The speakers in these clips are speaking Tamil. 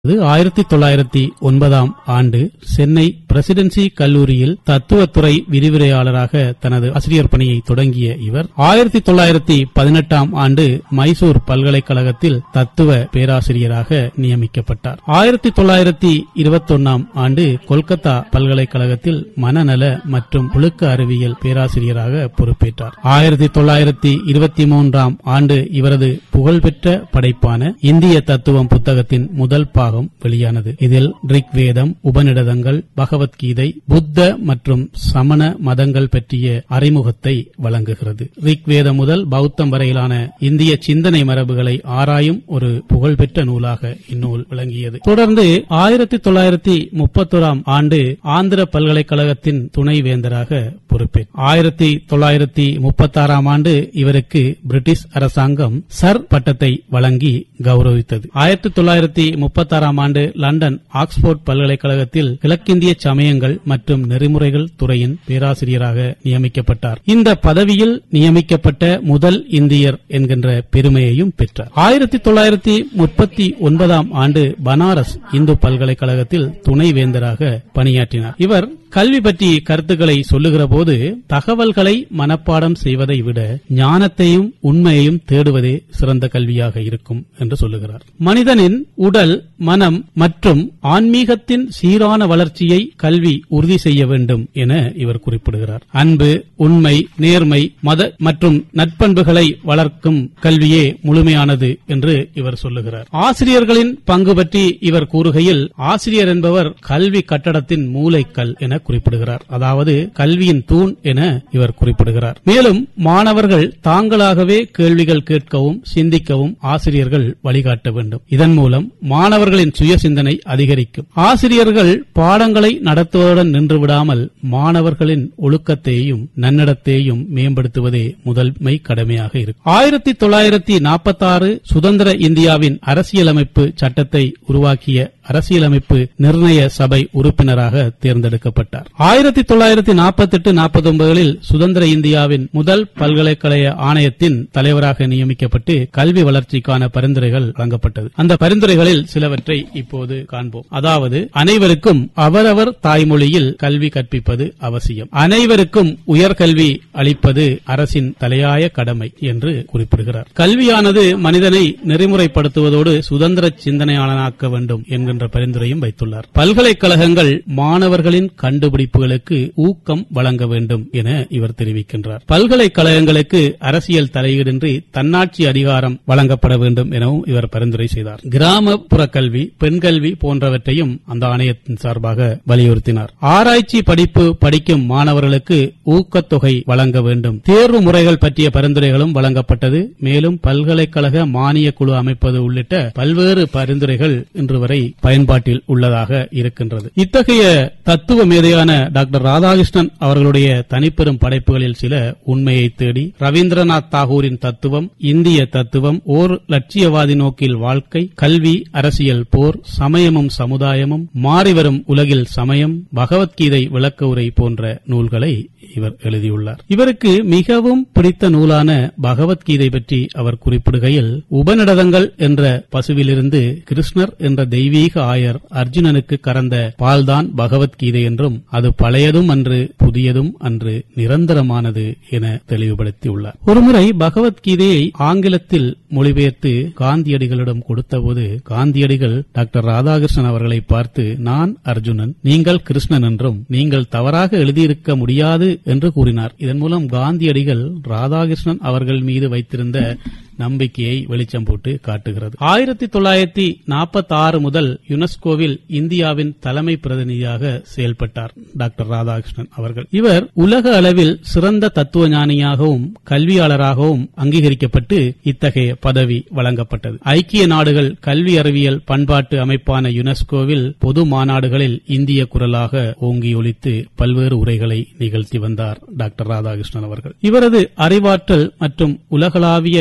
ஆயிரத்தி தொள்ளாயிரத்தி ஒன்பதாம் ஆண்டு சென்னை பிரசிடென்சி கல்லூரியில் தத்துவத்துறை விரிவுரையாளராக தனது ஆசிரியர் பணியை தொடங்கிய இவர் ஆயிரத்தி தொள்ளாயிரத்தி பதினெட்டாம் ஆண்டு மைசூர் பல்கலைக்கழகத்தில் தத்துவ பேராசிரியராக நியமிக்கப்பட்டார் ஆயிரத்தி தொள்ளாயிரத்தி இருபத்தொன்னாம் ஆண்டு கொல்கத்தா பல்கலைக்கழகத்தில் மனநல மற்றும் ஒழுக்க அறிவியல் பேராசிரியராக பொறுப்பேற்றார் ஆயிரத்தி தொள்ளாயிரத்தி இருபத்தி மூன்றாம் ஆண்டு இவரது புகழ்பெற்ற படைப்பான இந்திய தத்துவம் புத்தகத்தின் முதல் பாகம் வெளியானது இதில் ரிக்வேதம் உபநிடதங்கள் பகவத்கீதை புத்த மற்றும் சமண மதங்கள் பற்றிய அறிமுகத்தை வழங்குகிறது ரிக்வேதம் முதல் பௌத்தம் வரையிலான இந்திய சிந்தனை மரபுகளை ஆராயும் ஒரு புகழ்பெற்ற நூலாக இந்நூல் விளங்கியது தொடர்ந்து ஆயிரத்தி தொள்ளாயிரத்தி முப்பத்தோராம் ஆண்டு ஆந்திர பல்கலைக்கழகத்தின் துணைவேந்தராக பொறுப்பேற்றார் ஆயிரத்தி தொள்ளாயிரத்தி முப்பத்தாறாம் ஆண்டு இவருக்கு பிரிட்டிஷ் அரசாங்கம் சர் பட்டத்தை வழங்கி கௌரவித்தது ஆயிரத்தி தொள்ளாயிரத்தி முப்பத்தாறாம் ஆண்டு லண்டன் ஆக்ஸ்போர்ட் பல்கலைக்கழகத்தில் கிழக்கிந்திய சமயங்கள் மற்றும் நெறிமுறைகள் துறையின் பேராசிரியராக நியமிக்கப்பட்டார் இந்த பதவியில் நியமிக்கப்பட்ட முதல் இந்தியர் என்கின்ற பெருமையையும் பெற்றார் ஆயிரத்தி தொள்ளாயிரத்தி முப்பத்தி ஒன்பதாம் ஆண்டு பனாரஸ் இந்து பல்கலைக்கழகத்தில் துணைவேந்தராக பணியாற்றினார் இவர் கல்வி பற்றி கருத்துக்களை சொல்லுகிற போது தகவல்களை மனப்பாடம் செய்வதை விட ஞானத்தையும் உண்மையையும் தேடுவதே சிறந்த கல்வியாக இருக்கும் என்று சொல்லுகிறார் மனிதனின் உடல் மனம் மற்றும் ஆன்மீகத்தின் சீரான வளர்ச்சியை கல்வி உறுதி செய்ய வேண்டும் என இவர் குறிப்பிடுகிறார் அன்பு உண்மை நேர்மை மத மற்றும் நட்பண்புகளை வளர்க்கும் கல்வியே முழுமையானது என்று இவர் சொல்லுகிறார் ஆசிரியர்களின் பங்கு பற்றி இவர் கூறுகையில் ஆசிரியர் என்பவர் கல்வி கட்டடத்தின் மூளைக்கல் என குறிப்பிடுகிறார் அதாவது கல்வியின் தூண் என இவர் குறிப்பிடுகிறார் மேலும் மாணவர்கள் தாங்களாகவே கேள்விகள் கேட்கவும் சிந்திக்கவும் ஆசிரியர்கள் வழிகாட்ட வேண்டும் இதன் மூலம் மாணவர்களின் சுய சிந்தனை அதிகரிக்கும் ஆசிரியர்கள் பாடங்களை நடத்துவதுடன் நின்று விடாமல் மாணவர்களின் ஒழுக்கத்தையும் நன்னடத்தையும் மேம்படுத்துவதே முதன்மை கடமையாக இருக்கும் ஆயிரத்தி தொள்ளாயிரத்தி நாற்பத்தி ஆறு சுதந்திர இந்தியாவின் அரசியலமைப்பு சட்டத்தை உருவாக்கிய அரசியலமைப்பு நிர்ணய சபை உறுப்பினராக தேர்ந்தெடுக்கப்பட்டார் ஆயிரத்தி தொள்ளாயிரத்தி நாற்பத்தி எட்டு நாற்பத்தி ஒன்பதுகளில் சுதந்திர இந்தியாவின் முதல் பல்கலைக்கழக ஆணையத்தின் தலைவராக நியமிக்கப்பட்டு கல்வி வளர்ச்சிக்கான பரிந்துரைகள் வழங்கப்பட்டது அந்த பரிந்துரைகளில் சிலவற்றை இப்போது காண்போம் அதாவது அனைவருக்கும் அவரவர் தாய்மொழியில் கல்வி கற்பிப்பது அவசியம் அனைவருக்கும் உயர்கல்வி அளிப்பது அரசின் தலையாய கடமை என்று குறிப்பிடுகிறார் கல்வியானது மனிதனை நெறிமுறைப்படுத்துவதோடு சுதந்திர சிந்தனையாளனாக்க வேண்டும் என்கின்ற பரிந்துரையும் வைத்துள்ளார் பல்கலைக்கழகங்கள் மாணவர்களின் கண்டுபிடிப்புகளுக்கு ஊக்கம் வழங்க வேண்டும் என இவர் தெரிவிக்கின்றார் பல்கலைக்கழகங்களுக்கு அரசியல் தலையீடின்றி தன்னாட்சி அதிகாரம் வழங்கப்பட வேண்டும் எனவும் இவர் பரிந்துரை செய்தார் கிராமப்புற கல்வி பெண் கல்வி போன்றவற்றையும் அந்த ஆணையத்தின் சார்பாக வலியுறுத்தினார் ஆராய்ச்சி படிப்பு படிக்கும் மாணவர்களுக்கு ஊக்கத்தொகை வழங்க வேண்டும் தேர்வு முறைகள் பற்றிய பரிந்துரைகளும் வழங்கப்பட்டது மேலும் பல்கலைக்கழக மானிய குழு அமைப்பது உள்ளிட்ட பல்வேறு பரிந்துரைகள் இன்று வரை பயன்பாட்டில் உள்ளதாக இருக்கின்றது இத்தகைய தத்துவ மேதையான டாக்டர் ராதாகிருஷ்ணன் அவர்களுடைய தனிப்பெரும் படைப்புகளில் சில உண்மையை தேடி ரவீந்திரநாத் தாகூரின் தத்துவம் இந்திய தத்துவம் ஓர் லட்சியவாதி நோக்கில் வாழ்க்கை கல்வி அரசியல் போர் சமயமும் சமுதாயமும் மாறிவரும் உலகில் சமயம் பகவத்கீதை விளக்க உரை போன்ற நூல்களை இவர் எழுதியுள்ளார் இவருக்கு மிகவும் பிடித்த நூலான பகவத்கீதை பற்றி அவர் குறிப்பிடுகையில் உபநிடதங்கள் என்ற பசுவிலிருந்து கிருஷ்ணர் என்ற தெய்வீக ஆயர் அர்ஜுனனுக்கு கறந்த பால்தான் பகவத்கீதை என்றும் அது பழையதும் அன்று புதியதும் அன்று நிரந்தரமானது என தெளிவுபடுத்தியுள்ளார் ஒருமுறை பகவத்கீதையை ஆங்கிலத்தில் மொழிபெயர்த்து காந்தியடிகளிடம் கொடுத்தபோது காந்தியடிகள் டாக்டர் ராதாகிருஷ்ணன் அவர்களை பார்த்து நான் அர்ஜுனன் நீங்கள் கிருஷ்ணன் என்றும் நீங்கள் தவறாக எழுதியிருக்க முடியாது என்று கூறினார் இதன் மூலம் காந்தியடிகள் ராதாகிருஷ்ணன் அவர்கள் மீது வைத்திருந்த நம்பிக்கையை வெளிச்சம் போட்டு காட்டுகிறது ஆயிரத்தி தொள்ளாயிரத்தி நாற்பத்தி ஆறு முதல் யுனெஸ்கோவில் இந்தியாவின் தலைமை பிரதிநிதியாக செயல்பட்டார் டாக்டர் ராதாகிருஷ்ணன் அவர்கள் இவர் உலக அளவில் சிறந்த தத்துவ ஞானியாகவும் கல்வியாளராகவும் அங்கீகரிக்கப்பட்டு இத்தகைய பதவி வழங்கப்பட்டது ஐக்கிய நாடுகள் கல்வி அறிவியல் பண்பாட்டு அமைப்பான யுனெஸ்கோவில் பொது மாநாடுகளில் இந்திய குரலாக ஓங்கி ஒலித்து பல்வேறு உரைகளை நிகழ்த்தி வந்தார் டாக்டர் ராதாகிருஷ்ணன் அவர்கள் இவரது அறிவாற்றல் மற்றும் உலகளாவிய சிந்தனை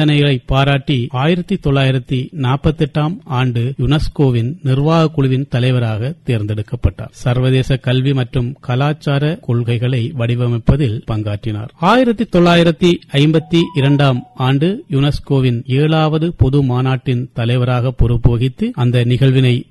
சிந்தனைகளை பாராட்டி ஆயிரத்தி தொள்ளாயிரத்தி நாற்பத்தி எட்டாம் ஆண்டு யுனெஸ்கோவின் நிர்வாக குழுவின் தலைவராக தேர்ந்தெடுக்கப்பட்டார் சர்வதேச கல்வி மற்றும் கலாச்சார கொள்கைகளை வடிவமைப்பதில் பங்காற்றினார் ஆயிரத்தி தொள்ளாயிரத்தி ஐம்பத்தி இரண்டாம் ஆண்டு யுனெஸ்கோவின் ஏழாவது பொது மாநாட்டின் தலைவராக பொறுப்பு வகித்து அந்த நிகழ்வினை